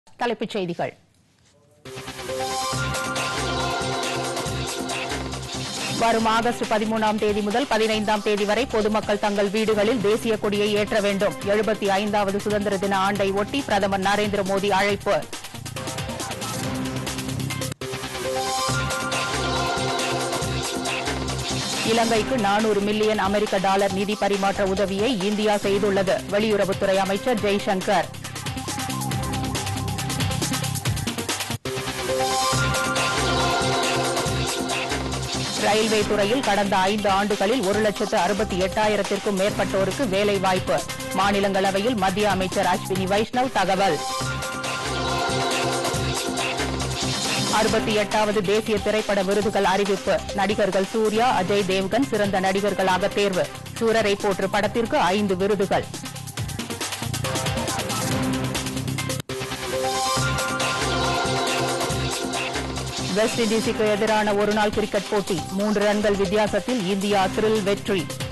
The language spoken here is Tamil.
தலைப்புச் செய்திகள் வரும் ஆகஸ்ட் பதிமூணாம் தேதி முதல் பதினைந்தாம் தேதி வரை பொதுமக்கள் தங்கள் வீடுகளில் தேசிய கொடியை ஏற்ற வேண்டும் எழுபத்தி ஐந்தாவது சுதந்திர தின ஆண்டை ஒட்டி பிரதமர் நரேந்திர மோடி அழைப்பு இலங்கைக்கு நானூறு மில்லியன் அமெரிக்க டாலர் நிதி பரிமாற்ற உதவியை இந்தியா செய்துள்ளது வெளியுறவுத்துறை அமைச்சர் ஜெய்சங்கர் ரயில்வே துறையில் கடந்த ஐந்து ஆண்டுகளில் ஒரு லட்சத்து அறுபத்தி எட்டாயிரத்திற்கும் மேற்பட்டோருக்கு வேலை வாய்ப்பு மாநிலங்களவையில் மத்திய அமைச்சர் அஸ்வினி வைஷ்ணவ் தகவல் அறுபத்தி எட்டாவது தேசிய திரைப்பட விருதுகள் அறிவிப்பு நடிகர்கள் சூர்யா அஜய் தேவ்கன் சிறந்த நடிகர்களாக தேர்வு சூரரை போற்று படத்திற்கு ஐந்து விருதுகள் வெஸ்ட் இண்டீஸுக்கு எதிரான ஒருநாள் கிரிக்கெட் போட்டி மூன்று ரன்கள் வித்தியாசத்தில் இந்தியா த்ரில் வெற்றி